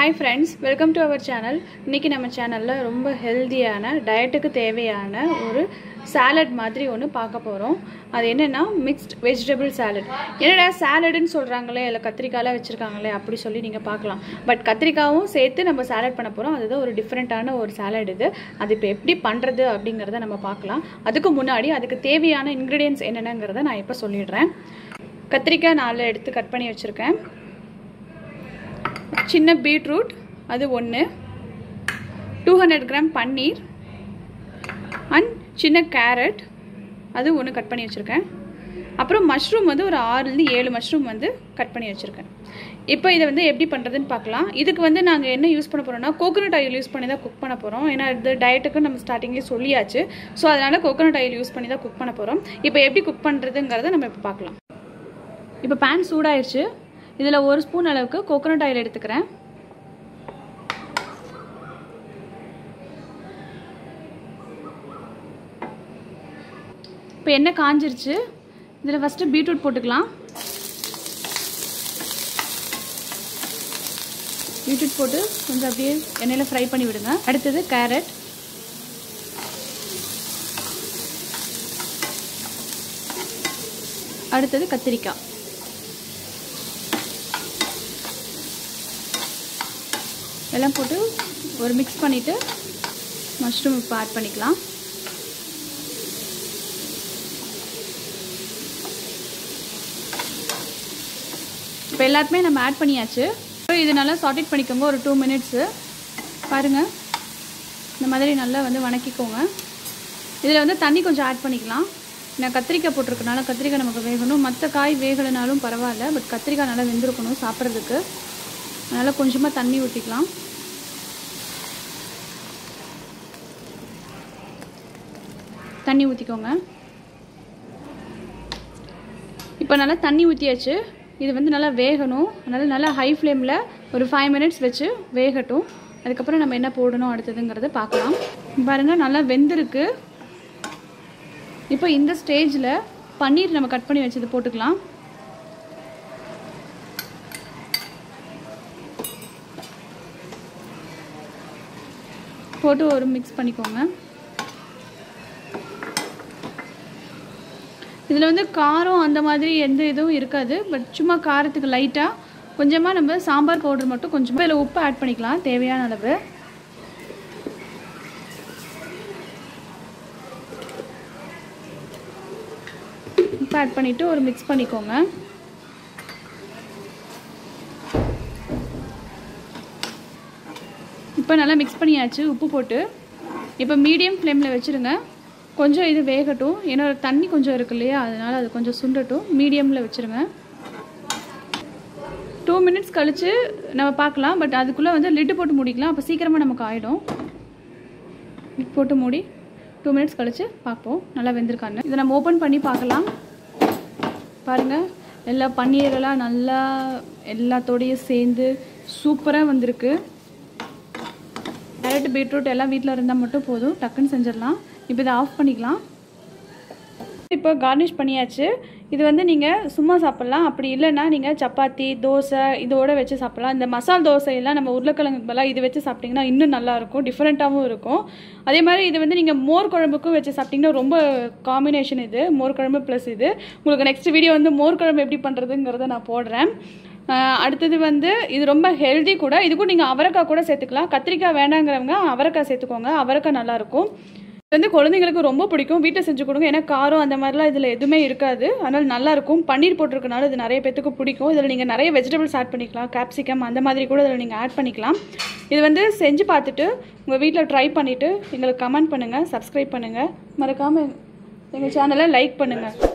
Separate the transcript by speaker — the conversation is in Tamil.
Speaker 1: hi friends welcome to our channel இன்றைக்கி நம்ம சேனலில் ரொம்ப ஹெல்த்தியான டயட்டுக்கு தேவையான ஒரு சாலட் மாதிரி ஒன்று பார்க்க போகிறோம் அது என்னென்னா மிக்ஸ்ட் வெஜிடபிள் சாலட் என்னடா சாலடுன்னு சொல்கிறாங்களே இல்லை கத்திரிக்காயெலாம் வச்சுருக்காங்களே அப்படி சொல்லி நீங்கள் பார்க்கலாம் பட் கத்திரிக்காவும் சேர்த்து நம்ம சாலட் பண்ண போகிறோம் அதுதான் ஒரு டிஃப்ரெண்ட்டான ஒரு சாலட் இது அது இப்போ எப்படி பண்ணுறது அப்படிங்கிறத நம்ம பார்க்கலாம் அதுக்கு முன்னாடி அதுக்கு தேவையான இன்க்ரீடியன்ஸ் என்னென்னங்கிறத நான் இப்போ சொல்லிடுறேன் கத்திரிக்காய் நாலு எடுத்து கட் பண்ணி வச்சுருக்கேன் சின்ன பீட்ரூட் அது ஒன்று two hundred gram paneer and சின்ன கேரட் அது ஒன்று கட் பண்ணி வச்சுருக்கேன் அப்புறம் மஷ்ரூம் வந்து ஒரு ஆறுலேருந்து ஏழு மஷ்ரூம் வந்து கட் பண்ணி வச்சுருக்கேன் இப்போ இதை வந்து எப்படி பண்ணுறதுன்னு பார்க்கலாம் இதுக்கு வந்து நாங்கள் என்ன யூஸ் பண்ண போகிறோம்னா கோகோனட் ஆயில் யூஸ் பண்ணி தான் குக் பண்ண போகிறோம் ஏன்னா இது டயட்டுக்கு நம்ம ஸ்டார்டிங்கே சொல்லியாச்சு ஸோ அதனால் கோகோனட் ஆயில் யூஸ் பண்ணி தான் குக் பண்ண போகிறோம் இப்போ எப்படி குக் பண்ணுறதுங்கிறத நம்ம இப்போ பார்க்கலாம் இப்போ பேன் சூடாயிருச்சு இதில் ஒரு ஸ்பூன் அளவுக்கு கோகோனட் ஆயில் எடுத்துக்கிறேன் இப்போ எண்ணெய் காஞ்சிருச்சு இதில் ஃபஸ்ட்டு பீட்ரூட் போட்டுக்கலாம் பீட்ரூட் போட்டு கொஞ்சம் அப்படியே எண்ணெயில் ஃப்ரை பண்ணி விடுங்க அடுத்தது கேரட் அடுத்தது கத்திரிக்காய் எல்லாம் போட்டு ஒரு மிக்ஸ் பண்ணிவிட்டு மஷ்ரூம் இப்போ ஆட் பண்ணிக்கலாம் இப்போ எல்லாத்துமே நம்ம ஆட் பண்ணியாச்சு இது நல்லா சாட்டிட் பண்ணிக்கோங்க ஒரு டூ மினிட்ஸு பாருங்கள் இந்த மாதிரி நல்லா வந்து வணக்கிக்கோங்க இதில் வந்து தண்ணி கொஞ்சம் ஆட் பண்ணிக்கலாம் நான் கத்திரிக்காய் போட்டிருக்கனால கத்திரிக்காய் நமக்கு வேகணும் மற்ற காய் வேகலைனாலும் பரவாயில்ல பட் கத்திரிக்காய் நல்லா வெந்திருக்கணும் சாப்பிட்றதுக்கு அதனால் கொஞ்சமாக தண்ணி ஊற்றிக்கலாம் தண்ணி ஊற்றிக்கோங்க இப்போ நல்லா தண்ணி ஊற்றியாச்சு இது வந்து நல்லா வேகணும் அதனால் நல்லா ஹை ஃப்ளேமில் ஒரு ஃபைவ் மினிட்ஸ் வச்சு வேகட்டும் அதுக்கப்புறம் நம்ம என்ன போடணும் அடுத்ததுங்கிறத பார்க்கலாம் பாருங்கள் நல்லா வெந்திருக்கு இப்போ இந்த ஸ்டேஜில் பன்னீர் நம்ம கட் பண்ணி வச்சது போட்டுக்கலாம் போட்டு ஒரு மிக்ஸ் பண்ணிக்கோங்க இதில் வந்து காரம் அந்த மாதிரி எந்த இதுவும் இருக்காது பட் சும்மா காரத்துக்கு லைட்டாக கொஞ்சமாக நம்ம சாம்பார் பவுடர் மட்டும் கொஞ்சமாக இதில் உப்பு ஆட் பண்ணிக்கலாம் தேவையான அளவு உப்பு ஆட் பண்ணிவிட்டு ஒரு மிக்ஸ் பண்ணிக்கோங்க இப்போ நல்லா மிக்ஸ் பண்ணியாச்சு உப்பு போட்டு இப்போ மீடியம் ஃப்ளேமில் வச்சுருங்க கொஞ்சம் இது வேகட்டும் ஏன்னா தண்ணி கொஞ்சம் இருக்கு இல்லையா அதனால் அது கொஞ்சம் சுண்டட்டும் மீடியமில் வச்சுருங்க டூ மினிட்ஸ் கழித்து நம்ம பார்க்கலாம் பட் அதுக்குள்ளே வந்து லிட்டு போட்டு மூடிக்கலாம் அப்போ சீக்கிரமாக நமக்கு ஆகிடும் லிட் போட்டு மூடி டூ மினிட்ஸ் கழித்து பார்ப்போம் நல்லா வெந்திருக்கான்னு இதை நம்ம ஓப்பன் பண்ணி பார்க்கலாம் பாருங்கள் எல்லா பன்னீரெல்லாம் நல்லா எல்லாத்தோடையும் சேர்ந்து சூப்பராக வந்திருக்கு கேரட் பீட்ரூட் எல்லாம் வீட்டில் இருந்தால் மட்டும் போதும் டக்குன்னு செஞ்சிடலாம் இப்போ இதை ஆஃப் பண்ணிக்கலாம் இப்போ கார்னிஷ் பண்ணியாச்சு இது வந்து நீங்கள் சும்மா சாப்பிட்லாம் அப்படி இல்லைன்னா நீங்கள் சப்பாத்தி தோசை இதோட வச்சு சாப்பிட்லாம் இந்த மசால் தோசையெல்லாம் நம்ம உருளைக்கிழங்கு பதிலாக இது வச்சு சாப்பிட்டிங்கன்னா இன்னும் நல்லாயிருக்கும் டிஃப்ரெண்ட்டாகவும் இருக்கும் அதே மாதிரி இது வந்து நீங்கள் மோர் குழம்புக்கும் வச்சு சாப்பிட்டிங்கன்னா ரொம்ப காம்பினேஷன் இது மோர் குழம்பு ப்ளஸ் இது உங்களுக்கு நெக்ஸ்ட் வீடியோ வந்து மோர் குழம்பு எப்படி பண்ணுறதுங்கிறத நான் போடுறேன் அடுத்தது வந்து இது ரொம்ப ஹெல்தி கூட இதுக்கும் நீங்கள் அவரைக்காய் கூட சேர்த்துக்கலாம் கத்திரிக்காய் வேண்டாங்கிறவங்க அவரைக்காய் சேர்த்துக்கோங்க அவரைக்காய் நல்லாயிருக்கும் இது வந்து குழந்தைங்களுக்கு ரொம்ப பிடிக்கும் வீட்டில் செஞ்சு கொடுங்க ஏன்னா காரம் அந்த மாதிரிலாம் இதில் எதுவுமே இருக்காது அதனால் நல்லாயிருக்கும் பன்னீர் போட்டிருக்கனால இது நிறைய பேத்துக்கு பிடிக்கும் இதில் நீங்கள் நிறைய வெஜிடபிள்ஸ் ஆட் பண்ணிக்கலாம் கேப்சிகம் அந்த மாதிரி கூட இதில் நீங்கள் ஆட் பண்ணிக்கலாம் இது வந்து செஞ்சு பார்த்துட்டு உங்கள் வீட்டில் ட்ரை பண்ணிவிட்டு எங்களுக்கு கமெண்ட் பண்ணுங்கள் சப்ஸ்கிரைப் பண்ணுங்கள் மறக்காமல் எங்கள் சேனலை லைக் பண்ணுங்கள்